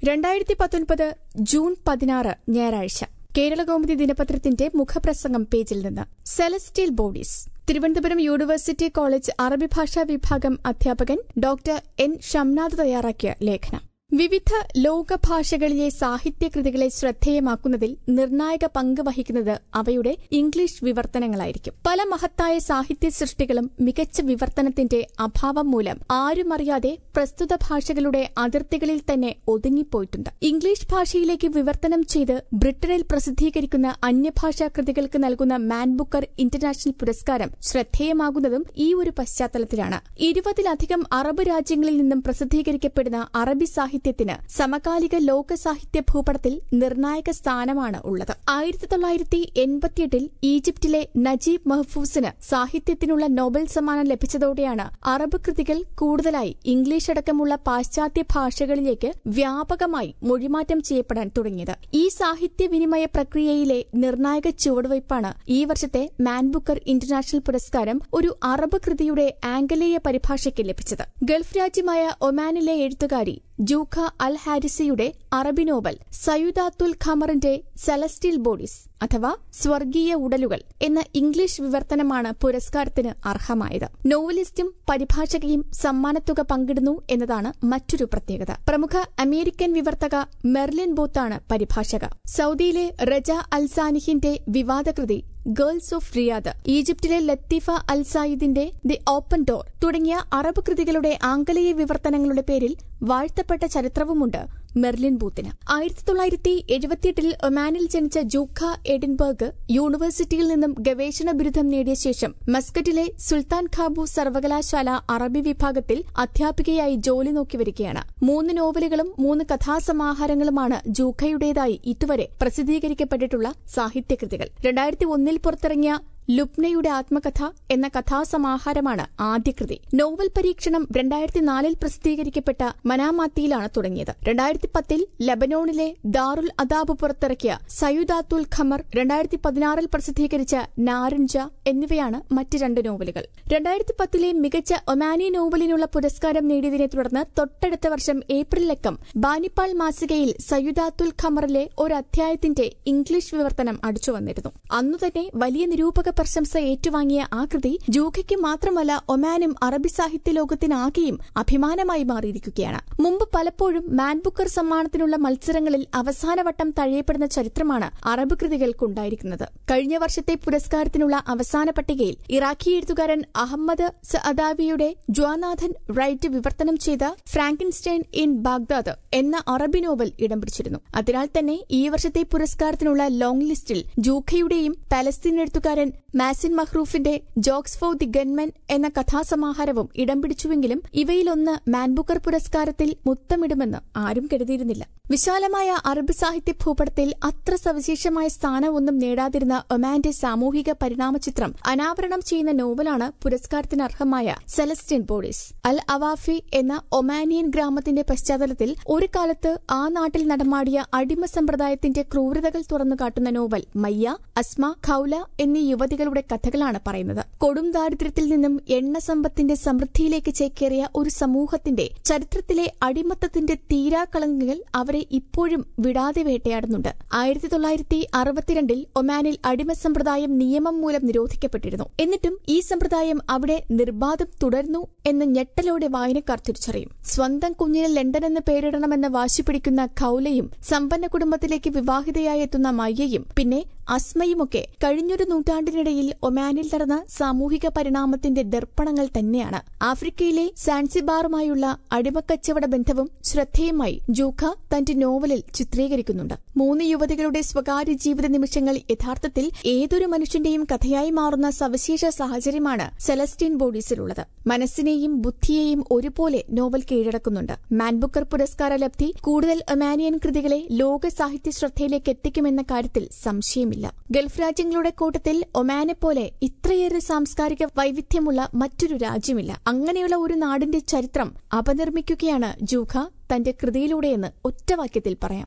രണ്ടായിരത്തി പത്തൊൻപത് ജൂൺ പതിനാറ് ഞായറാഴ്ച കേരളകൗമുദി ദിനപത്രത്തിന്റെ മുഖപ്രസംഗം പേജിൽ നിന്ന് celestial bodies Thiruvananthapuram university college അറബി ഭാഷാ വിഭാഗം അധ്യാപകൻ ഡോക്ടർ എൻ ഷംനാഥ് തയ്യാറാക്കിയ ലേഖനം വിവിധ ലോകഭാഷകളിലെ സാഹിത്യകൃതികളെ ശ്രദ്ധേയമാക്കുന്നതിൽ നിർണായക പങ്ക് വഹിക്കുന്നത് അവയുടെ ഇംഗ്ലീഷ് വിവർത്തനങ്ങളായിരിക്കും പല മഹത്തായ സാഹിത്യ സൃഷ്ടികളും മികച്ച വിവർത്തനത്തിന്റെ അഭാവം മൂലം ആരുമറിയാതെ പ്രസ്തുത ഭാഷകളുടെ അതിർത്തികളിൽ തന്നെ ഒതുങ്ങിപ്പോയിട്ടുണ്ട് ഇംഗ്ലീഷ് ഭാഷയിലേക്ക് വിവർത്തനം ചെയ്ത് ബ്രിട്ടനിൽ പ്രസിദ്ധീകരിക്കുന്ന അന്യഭാഷാ കൃതികൾക്ക് നൽകുന്ന മാൻ ബുക്കർ ഇന്റർനാഷണൽ പുരസ്കാരം ശ്രദ്ധേയമാകുന്നതും ഈ ഒരു പശ്ചാത്തലത്തിലാണ് ഇരുപതിലധികം അറബ് രാജ്യങ്ങളിൽ നിന്നും പ്രസിദ്ധീകരിക്കപ്പെടുന്ന അറബി സാഹിത്യത്തിന് സമകാലിക ലോക സാഹിത്യ ഭൂപടത്തിൽ നിർണായക സ്ഥാനമാണ് ഉള്ളത് ആയിരത്തി തൊള്ളായിരത്തി എൺപത്തിയെട്ടിൽ ഈജിപ്തിലെ നജീബ് മഹ്ഫൂസിന് സാഹിത്യത്തിനുള്ള നോബൽ സമ്മാനം ലഭിച്ചതോടെയാണ് അറബ് കൃതികൾ കൂടുതലായി ഇംഗ്ലീഷ് അടക്കമുള്ള പാശ്ചാത്യ ഭാഷകളിലേക്ക് വ്യാപകമായി മൊഴിമാറ്റം ചെയ്യപ്പെടാൻ തുടങ്ങിയത് ഈ സാഹിത്യ വിനിമയ പ്രക്രിയയിലെ നിർണായക ചുവടുവയ്പ്പാണ് ഈ വർഷത്തെ മാൻ ബുക്കർ ഇന്റർനാഷണൽ പുരസ്കാരം ഒരു അറബ് കൃതിയുടെ ആംഗലേയ പരിഭാഷയ്ക്ക് ലഭിച്ചത് ഗൾഫ് രാജ്യമായ ഒമാനിലെ എഴുത്തുകാരി ജൂഖ അൽ ഹാരിസിയുടെ അറബി നോവൽ സയുദാത്തുൽ ഖമറിന്റെ സെലസ്റ്റിയൽ ബോഡീസ് അഥവാ സ്വർഗീയ ഉടലുകൾ എന്ന ഇംഗ്ലീഷ് വിവർത്തനമാണ് പുരസ്കാരത്തിന് അർഹമായത് നോവലിസ്റ്റും പരിഭാഷകയും സമ്മാനത്തുക പങ്കിടുന്നു എന്നതാണ് മറ്റൊരു പ്രത്യേകത പ്രമുഖ അമേരിക്കൻ വിവർത്തക മെർലിൻ ബൂത്താണ് പരിഭാഷക സൌദിയിലെ റജ അൽസാനിഹിന്റെ വിവാദകൃതി ഗേൾസ് ഓഫ് റിയാദ് ഈജിപ്തിലെ ലത്തീഫ അൽ സായിദിന്റെ ദി ഓപ്പൺ ഡോർ തുടങ്ങിയ അറബ് കൃതികളുടെ ആംഗലേയ വിവർത്തനങ്ങളുടെ പേരിൽ വാഴ്ത്തപ്പെട്ട ചരിത്രവുമുണ്ട് മെർലിൻ ബൂത്തിന് ആയിരത്തി തൊള്ളായിരത്തി എഴുപത്തിയെട്ടിൽ ഒമാനിൽ ജനിച്ച ജൂഖ എഡിൻബർഗ് യൂണിവേഴ്സിറ്റിയിൽ നിന്നും ഗവേഷണ ബിരുദം നേടിയ ശേഷം മസ്കറ്റിലെ സുൽത്താൻ ഖാബു സർവകലാശാല അറബി വിഭാഗത്തിൽ അധ്യാപികയായി ജോലി നോക്കിവരികയാണ് മൂന്ന് നോവലുകളും മൂന്ന് കഥാസമാഹാരങ്ങളുമാണ് ജൂഖയുടേതായി ഇതുവരെ പ്രസിദ്ധീകരിക്കപ്പെട്ടിട്ടുള്ള സാഹിത്യകൃതികൾ രണ്ടായിരത്തി ഒന്നിൽ പുറത്തിറങ്ങിയ ലുപ്നയുടെ ആത്മകഥ എന്ന കഥാസമാഹാരമാണ് ആദ്യകൃതി നോവൽ പരീക്ഷണം രണ്ടായിരത്തി നാലിൽ പ്രസിദ്ധീകരിക്കപ്പെട്ട മനാമാത്തിയിലാണ് തുടങ്ങിയത് രണ്ടായിരത്തി പത്തിൽ ലബനോണിലെ ദാറുൽ അദാബ് പുറത്തിറക്കിയ സയുദാത്തുൽ ഖമർ രണ്ടായിരത്തി പതിനാറിൽ പ്രസിദ്ധീകരിച്ച നാരഞ്ച എന്നിവയാണ് മറ്റ് രണ്ട് നോവലുകൾ രണ്ടായിരത്തി പത്തിലെ മികച്ച ഒമാനി നോവലിനുള്ള പുരസ്കാരം നേടിയതിനെ തുടർന്ന് തൊട്ടടുത്ത വർഷം ഏപ്രിലക്കം ബാനിപ്പാൾ മാസികയിൽ സയുദാത്തുൽ ഖമറിലെ ഒരു അധ്യായത്തിന്റെ ഇംഗ്ലീഷ് വിവർത്തനം അടിച്ചുവന്നിരുന്നു അന്നുതന്നെ വലിയ നിരൂപക പ്രശംസ ഏറ്റുവാങ്ങിയ ആ കൃതി ജൂഖയ്ക്ക് മാത്രമല്ല ഒമാനും അറബി സാഹിത്യ ലോകത്തിനാകെയും അഭിമാനമായി മാറിയിരിക്കുകയാണ് മുമ്പ് പലപ്പോഴും മാൻ ബുക്കർ സമ്മാനത്തിനുള്ള മത്സരങ്ങളിൽ അവസാനവട്ടം തഴയപ്പെടുന്ന ചരിത്രമാണ് അറബ് കൃതികൾക്കുണ്ടായിരിക്കുന്നത് കഴിഞ്ഞ വർഷത്തെ പുരസ്കാരത്തിനുള്ള അവസാന പട്ടികയിൽ ഇറാഖി എഴുത്തുകാരൻ അഹമ്മദ് സഅദാവിയുടെ ജ്വാനാഥൻ റൈറ്റ് വിവർത്തനം ചെയ്ത ഫ്രാങ്കിൻസ്റ്റൈൻ ഇൻ ബാഗ്ദാദ് എന്ന അറബി നോവൽ ഇടം പിടിച്ചിരുന്നു അതിനാൽ തന്നെ ഈ വർഷത്തെ പുരസ്കാരത്തിനുള്ള ലോങ് ലിസ്റ്റിൽ ജൂഖയുടെയും പലസ്തീൻ എഴുത്തുകാരൻ മാസിൻ മഹ്റൂഫിന്റെ ജോക്സ് ഫോർ ദി ഗൺമെൻ എന്ന കഥാസമാഹാരവും ഇടം പിടിച്ചുവെങ്കിലും ഇവയിലൊന്ന് മാൻബുക്കർ പുരസ്കാരത്തിൽ മുത്തമിടുമെന്ന് ആരും കരുതിയിരുന്നില്ല വിശാലമായ അറബ് സാഹിത്യ ഭൂപടത്തിൽ അത്ര സവിശേഷമായ സ്ഥാനമൊന്നും നേടാതിരുന്ന ഒമാന്റെ സാമൂഹിക പരിണാമചിത്രം അനാവരണം ചെയ്യുന്ന നോവലാണ് പുരസ്കാരത്തിന് അർഹമായ സെലസ്റ്റിൻ ബോഡീസ് അൽ അവാഫി എന്ന ഒമാനിയൻ ഗ്രാമത്തിന്റെ പശ്ചാത്തലത്തിൽ ഒരു കാലത്ത് ആ നാട്ടിൽ നടമാടിയ അടിമ സമ്പ്രദായത്തിന്റെ ക്രൂരതകൾ തുറന്നു കാട്ടുന്ന നോവൽ മയ്യ അസ്മ ഖൌല എന്നീ യുവതികളുടെ കഥകളാണ് പറയുന്നത് കൊടും ദാരിദ്ര്യത്തിൽ നിന്നും എണ്ണ സമ്പത്തിന്റെ സമൃദ്ധിയിലേക്ക് ചേക്കേറിയ ഒരു സമൂഹത്തിന്റെ ചരിത്രത്തിലെ അടിമത്തത്തിന്റെ തീരാക്കളങ്ങൾ അവരെ ഇപ്പോഴും വിടാതെ വേട്ടയാടുന്നുണ്ട് ആയിരത്തി തൊള്ളായിരത്തി അറുപത്തിരണ്ടിൽ ഒമാനിൽ അടിമ സമ്പ്രദായം നിയമം മൂലം നിരോധിക്കപ്പെട്ടിരുന്നു എന്നിട്ടും ഈ സമ്പ്രദായം അവിടെ നിർബാധം തുടർന്നു എന്ന് ഞെട്ടലോടെ വായനക്കാർ തിരിച്ചറിയും സ്വന്തം കുഞ്ഞിന് ലണ്ടൻ എന്ന് പേരിടണമെന്ന് വാശി പിടിക്കുന്ന ഖൌലയും സമ്പന്ന കുടുംബത്തിലേക്ക് വിവാഹിതയായി എത്തുന്ന മയ്യയും പിന്നെ അസ്മയുമൊക്കെ കഴിഞ്ഞൊരു നൂറ്റാണ്ടിനിടയിൽ ഒമാനിൽ നടന്ന സാമൂഹിക പരിണാമത്തിന്റെ ദർപ്പണങ്ങൾ തന്നെയാണ് ആഫ്രിക്കയിലെ സാൻസിബാറുമായുള്ള അടിമക്കച്ചവട ബന്ധവും ശ്രദ്ധേയമായി ജൂഖ തന്റെ നോവലിൽ ചിത്രീകരിക്കുന്നുണ്ട് മൂന്ന് യുവതികളുടെ സ്വകാര്യ ജീവിത നിമിഷങ്ങൾ യഥാർത്ഥത്തിൽ ഏതൊരു മനുഷ്യന്റെയും കഥയായി മാറുന്ന സവിശേഷ സാഹചര്യമാണ് സെലസ്റ്റീൻ ബോഡീസിലുള്ളത് മനസ്സിനെയും ബുദ്ധിയെയും ഒരുപോലെ നോവൽ കീഴടക്കുന്നുണ്ട് മാൻബുക്കർ പുരസ്കാര ലബ്ധി കൂടുതൽ ഒമാനിയൻ കൃതികളെ ലോക സാഹിത്യ ശ്രദ്ധയിലേക്ക് എത്തിക്കുമെന്ന കാര്യത്തിൽ സംശയമില്ല ഗൾഫ് രാജ്യങ്ങളുടെ കൂട്ടത്തിൽ ഒമാനെ പോലെ ഇത്രയേറെ സാംസ്കാരിക വൈവിധ്യമുള്ള മറ്റൊരു രാജ്യമില്ല അങ്ങനെയുള്ള ഒരു നാടിന്റെ ചരിത്രം അപനിർമ്മിക്കുകയാണ് ജൂഖ തന്റെ കൃതിയിലൂടെയെന്ന് ഒറ്റവാക്യത്തിൽ പറയാം